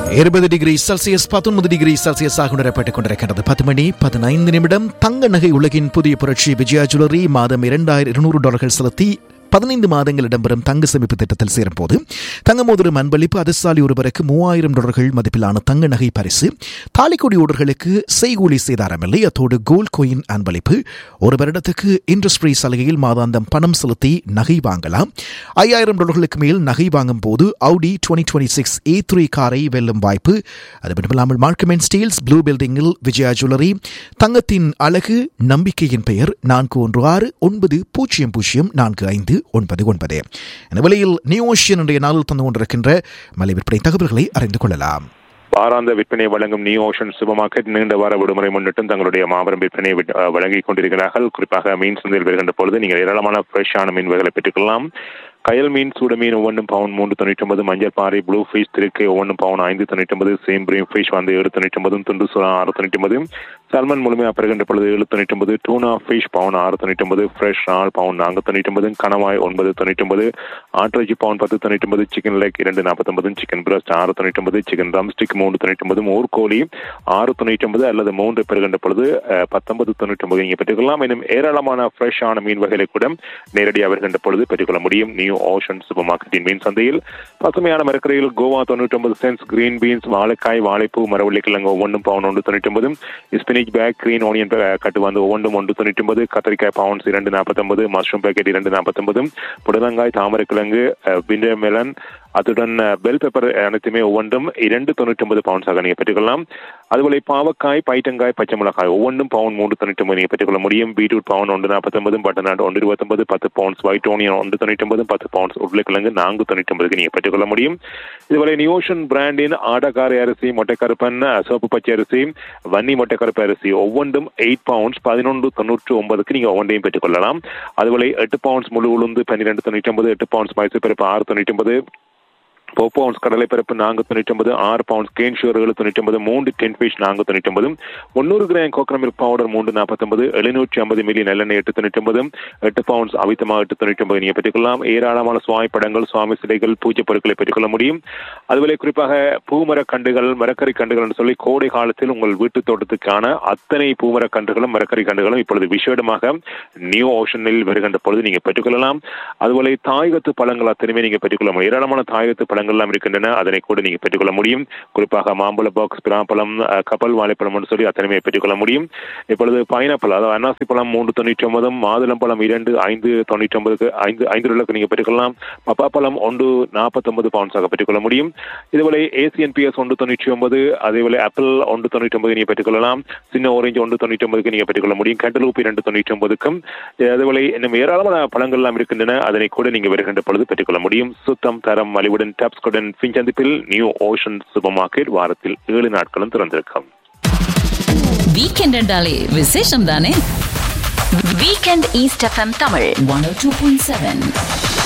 இருபது degree Celsius பத்தொன்பது degree Celsius ஆக உணரப்பட்டுக் கொண்டிருக்கிறது பத்து மணி பதினைந்து நிமிடம் தங்க நகை உலகின் புதிய புரட்சி விஜயா ஜுவல்லரி மாதம் இரண்டாயிரம் இருநூறு டாலர்கள் செலுத்தி பதினைந்து மாதங்கள் இடம்பெறும் தங்க சேமிப்பு திட்டத்தில் சேரும்போது தங்க மோதிரம் அன்பளிப்பு அதிர்சாலி ஒருவருக்கு மூவாயிரம் டாலர்கள் மதிப்பிலான தங்க நகை பரிசு தாலிக்கொடி ஓடர்களுக்கு செய்கூலி சேதாரமில்லை அத்தோடு கோல்ட் கோயின் அன்பளிப்பு ஒரு வருடத்துக்கு இன்ட்ரெஸ்ட் ஃப்ரீ சலுகையில் மாதாந்தம் பணம் செலுத்தி நகை வாங்கலாம் ஐயாயிரம் டாலர்களுக்கு மேல் நகை வாங்கும் போது Audi twenty twenty six A three காரை வெல்லும் வாய்ப்பு அது மட்டுமில்லாமல் மார்க்கம் அண்ட் ஸ்டீல்ஸ் ப்ளூ பில்டிங்கில் விஜயா ஜுவல்லரி தங்கத்தின் அழகு நம்பிக்கையின் பெயர் நான்கு ஒன்று ஆறு ஒன்பது பூஜ்ஜியம் பூஜ்ஜியம் நான்கு ஐந்து ஒன்பது ஒன்பது இந்த விலையில் நியூ ஓஷியன் இன்றைய நாளில் தந்து கொண்டிருக்கின்ற மலை விற்பனை தகவல்களை அறிந்து கொள்ளலாம் வாராந்த விற்பனை வழங்கும் நியூ ஓஷன் சூப்பர் மார்க்கெட் நீண்ட வார விடுமுறை முன்னிட்டும் தங்களுடைய மாபெரும் விற்பனை வழங்கிக் கொண்டிருக்கிறார்கள் குறிப்பாக மீன் சந்தையில் வருகின்ற பொழுது நீங்கள் ஏராளமான ஃப்ரெஷ்ஷான மீன் வகைகளை பெற்றுக்கொள்ளலாம் கயல் மீன் சூட மீன் ஒவ்வொன்றும் பவுன் மூன்று தொண்ணூற்றி ஒன்பது மஞ்சள் பாறை ப்ளூ ஃபிஷ் திருக்கை ஒவ்வொன்றும் பவுன் ஐந்து தொண்ணூற்றி ஒன்பது சேம் பிரீம் ஃபிஷ் வந்து ஏழு தொண்ணூற்றி ஒன்பது துண்டு சுறா ஆறு தொண்ணூற்றி ஒன்பது சல்மன் முழுமையாக பெறுகின்ற பொழுது ஏழு தொண்ணூற்றி ஒன்பது டூனா ஃபிஷ் பவுன் ஆறு தொண்ணூற்றி ஒன்பது ஃப்ரெஷ் ஆள் பவுன் நான்கு தொண்ணூற்றி ஒன்பது கணவாய் ஒன்பது தொண்ணூற்றி ஒன்பது ஆட்டிறைச்சி பவுன் பத்து தொண்ணூற்றி ஒன்பது சிக்கன் லெக் இரண்டு நாற்பத்தொன்பது சிக்கன் பிரஸ்ட் ஆறு தொண்ணூற்றி ஒன்பது சிக்கன் ரம்ஸ்டிக் மூன்று தொண்ணூற்றி ஒன்பது ஊர்கோழி ஆறு தொண்ணூற்றி ஒன்பது அல்லது மூன்று பெறுகின்ற பொழுது பத்தொன்பது தொண்ணூற்றி ஒன்பது நீங்கள் பெற்றுக்கொள்ளலாம் இன்னும் ஏராளமான ஃப்ரெஷ்ஷான மீன் வகைகளை கூட நேரடியாக வருகின்ற பொழுது பெற்றுக்கொள்ள முடியும் நியூ ஓஷன் சூப்பர் மார்க்கெட்டின் மீன் சந்தையில் பசுமையான மரக்கரையில் கோவா தொண்ணூற்றி ஒன்பது சென்ஸ் கிரீன் பீன்ஸ் வாழைக்காய் வாழைப்பூ மரவள்ளி கிழங்கு ஒவ்வொன்றும் பவுன் ஒன்று தொண்ணூற்றி ஒன்பது ஸ்பினிச் பேக் கிரீன் ஓனியன் கட்டு வந்து ஒவ்வொன்றும் ஒன்று தொண்ணூற்றி ஒன்பது கத்திரிக்காய் பவுன்ஸ் இரண்டு நாற்பத்தொன்பது மஷ்ரூம் பேக்கெட் இரண்டு நாற்பத்தொன்பது புடலங்காய் தாமரை கிழங்கு விண்டர் மெலன் அதுடன் பெல் பெப்பர் அனைத்துமே ஒவ்வொன்றும் இரண்டு தொண்ணூற்றி ஒன்பது பவுன்ஸாக நீங்கள் பெற்றுக்கொள்ளலாம் அதுபோல பாவக்காய் பைட்டங்காய் பச்சை மிளகாய் ஒவ்வொன்றும் பவுன் மூன்று தொண்ணூற்றி ஒன்பது நீங்கள் பெற்றுக்கொள்ள முடியும் பீட்ரூட் பவுன் ஒன்று நாற்பத்தொன்பது பட்டநாடு ஒன்று இருபத்தொன்பது பத்து பவுன்ஸ் ஒயிட் ஓனியன் ஒன்று தொண்ணூற்றி ஒன்பது பத்து பவுன்ஸ் உருளைக்கிழங்கு நான்கு தொண்ணூற்றி ஒன்பதுக்கு நீங்கள் பெற்றுக்கொள்ள முடியும் இதுவரை நியூஷன் பிராண்டின் ஆடக்கார அரிசி மொட்டைக்கருப்பன் சோப்பு பச்சை அரிசி வன்னி மொட்டைக்கருப்பு அரிசி ஒவ்வொன்றும் எயிட் பவுண்ட்ஸ் பதினொன்று தொண்ணூற்றி ஒன்பதுக்கு நீங்கள் ஒவ்வொன்றையும் பெற்றுக்கொள்ளலாம் அதுபோல எட்டு பவுண்ட்ஸ் முழு உளுந்து பன்னிரெண்டு தொண்ணூற்றி ஒன்பது எட்டு பவுண்ட்ஸ் மைசூர் பருப்பு ஆறு தொண்ணூற்றி ஒன்பது ஃபோர் பவுண்ட்ஸ் கடலைப்பருப்பு நான்கு தொண்ணூற்றி ஒன்பது ஆறு பவுண்ட்ஸ் கேன் ஷுகர் ஏழு தொண்ணூற்றி ஒன்பது மூன்று டென் ஃபிஷ் நான்கு தொண்ணூற்றி ஒன்பது முந்நூறு கிராம் கோக்கர மில்க் பவுடர் மூன்று நாற்பத்தொன்பது எழுநூற்றி ஐம்பது மில்லி நல்லெண்ணெய் எட்டு தொண்ணூற்றி ஒன்பது எட்டு பவுண்ட்ஸ் அவித்தமாக எட்டு தொண்ணூற்றி ஒன்பது நீங்கள் பெற்றுக்கொள்ளலாம் ஏராளமான சுவாமி படங்கள் சுவாமி சிலைகள் பூஜை பொருட்களை பெற்றுக்கொள்ள முடியும் அதுபோல குறிப்பாக பூமரக் கண்டுகள் மரக்கறி கண்டுகள் என்று சொல்லி கோடை காலத்தில் உங்கள் வீட்டு தோட்டத்துக்கான அத்தனை பூமரக் கன்றுகளும் மரக்கறி கண்டுகளும் இப்பொழுது விசேடமாக நியூ ஓஷனில் வருகின்ற பொழுது நீங்கள் பெற்றுக்கொள்ளலாம் அதுபோல தாயகத்து பழங்கள் அத்தனையுமே நீங்கள் பெற்றுக்கொள்ள முடியும் ஏராளமான தாயகத்து பழங்கள் எல்லாம் இருக்கின்றன அதனை கூட நீங்கள் பெற்றுக்கொள்ள முடியும் குறிப்பாக மாம்பழ பாக்ஸ் பிராப்பழம் கப்பல் வாழைப்பழம் என்று சொல்லி அத்தனையுமே பெற்றுக்கொள்ள முடியும் இப்பொழுது பைனாப்பிள் அதாவது அன்னாசி பழம் மூன்று தொண்ணூற்றி ஒன்பதும் மாதுளம் பழம் இரண்டு ஐந்து தொண்ணூற்றி ஒன்பதுக்கு ஐந்து ஐந்து ரூபாய்க்கு நீங்கள் பெற்றுக்கொள்ளலாம் பப்பா பழம் ஒன்று நாற்பத்தொன்பது பவுன்ஸாக பெற்றுக்கொள்ள முடியும் இதுபோல ஏசியன் பிஎஸ் ஒன்று தொண்ணூற்றி ஒன்பது அதேபோல ஆப்பிள் ஒன்று தொண்ணூற்றி ஒன்பது நீங்கள் பெற்றுக்கொள்ளலாம் சின்ன ஓரஞ்சு ஒன்று தொண்ணூற்றி ஒன்பதுக்கு நீங்கள் பெற்றுக்கொள்ள முடியும் கண்டலூப்பு இரண்டு தொண்ணூற்றி ஒன்பதுக்கும் அதேபோல இன்னும் ஏராளமான பழங்கள் எல்லாம் இருக்கின்றன அதனை கூட நீங்கள் வருகின்ற பொழுது பெற்றுக்கொள்ள முடியும் சுத்தம் தரம் மலிவுடன் டாப்ஸ்குடன் பிஞ்சந்திப்பில் நியூ ஓஷன் சூப்பர் மார்க்கெட் வாரத்தில் ஏழு நாட்களும் திறந்திருக்கும் வீக்கெண்ட் என்றாலே விசேஷம் தானே weekend east FM Tamil one two point seven